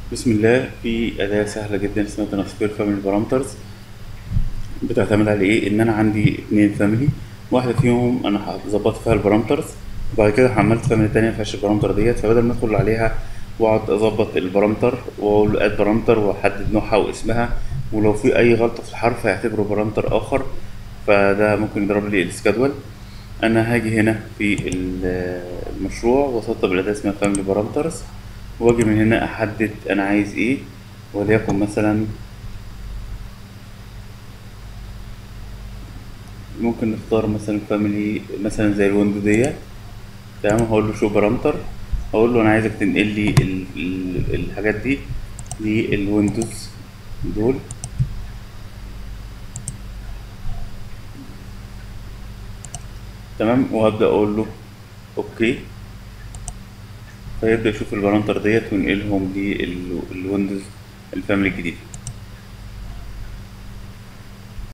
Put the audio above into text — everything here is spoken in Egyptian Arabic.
بسم الله في أداة سهلة جدا اسمها ترانسفير فاميلي بارامترز بتعتمد على إيه؟ إن أنا عندي اتنين فاميلي واحدة فيهم أنا ظبطت فيها البارامترز وبعد كده حملت فاميلي تانية مفيهاش البارامتر ديت فبدل ما أدخل عليها وأقعد أظبط البارامتر وأقول له آد بارامتر وأحدد نوعها واسمها ولو في أي غلطة في الحرف هيعتبره بارامتر آخر فده ممكن يضرب لي السكادول أنا هاجي هنا في ال- المشروع وأسطب الأداة اسمها فاميلي بارامترز واجي من هنا احدد انا عايز ايه وليكن مثلا ممكن نختار مثلا فاميلي مثلا زي الويندو ديت تمام هقول له شو بارامتر هقول له انا عايزك تنقل لي ال- ال- الحاجات دي للويندوز دول تمام وهبدأ اقول له اوكي فيبدأ يشوف البارامتر ديت وينقلهم للويندوز الفاميلي الجديد